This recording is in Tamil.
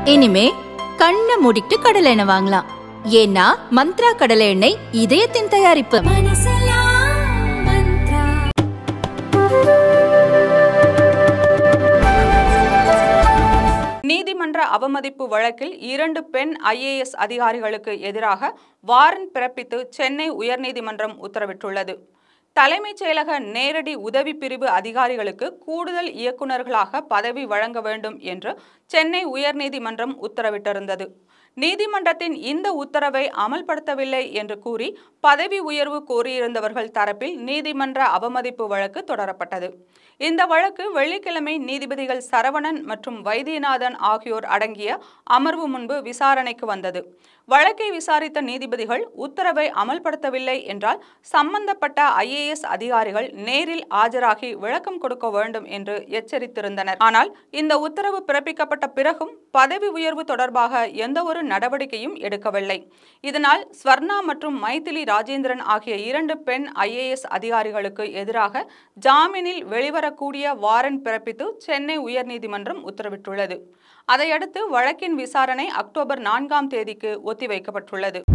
இனிமே கண்ணை மூடிட்டு கடலை எண்ணெய் வாங்கலாம் ஏன்னா மந்த்ரா கடலை எண்ணெய் இதயத்தின் தயாரிப்பு நீதிமன்ற அவமதிப்பு வழக்கில் இரண்டு பெண் ஐஏஎஸ் அதிகாரிகளுக்கு எதிராக வாரண்ட் பிறப்பித்து சென்னை உயர்நீதிமன்றம் உத்தரவிட்டுள்ளது தலைமைச் செயலக நேரடி உதவி பிரிவு அதிகாரிகளுக்கு கூடுதல் இயக்குநர்களாக பதவி வழங்க வேண்டும் என்று சென்னை உயர்நீதிமன்றம் உத்தரவிட்டிருந்தது நீதிமன்றத்தின் இந்த உத்தரவை அமல்படுத்தவில்லை என்று கூறி பதவி உயர்வு கோரியிருந்தவர்கள் தரப்பில் நீதிமன்ற அவமதிப்பு வழக்கு தொடரப்பட்டது இந்த வழக்கு வெள்ளிக்கிழமை நீதிபதிகள் சரவணன் மற்றும் வைத்தியநாதன் ஆகியோர் அடங்கிய அமர்வு முன்பு விசாரணைக்கு வந்தது வழக்கை விசாரித்த நீதிபதிகள் உத்தரவை அமல்படுத்தவில்லை என்றால் சம்பந்தப்பட்ட ஐஏஎஸ் அதிகாரிகள் நேரில் ஆஜராகி விளக்கம் கொடுக்க வேண்டும் என்று எச்சரித்திருந்தனர் ஆனால் இந்த உத்தரவு பிறப்பிக்கப்பட்ட பிறகும் பதவி உயர்வு தொடர்பாக எந்தவொரு நடவடிக்கையும் எடுக்கவில்லை இதனால் ஸ்வர்ணா மற்றும் மைதிலி ராஜேந்திரன் ஆகிய இரண்டு பெண் ஐஏஎஸ் அதிகாரிகளுக்கு எதிராக ஜாமீனில் வெளிவரக்கூடிய வாரண்ட் பிறப்பித்து சென்னை உயர்நீதிமன்றம் உத்தரவிட்டுள்ளது அதையடுத்து வழக்கின் விசாரணை அக்டோபர் நான்காம் தேதிக்கு ஒத்திவைக்கப்பட்டுள்ளது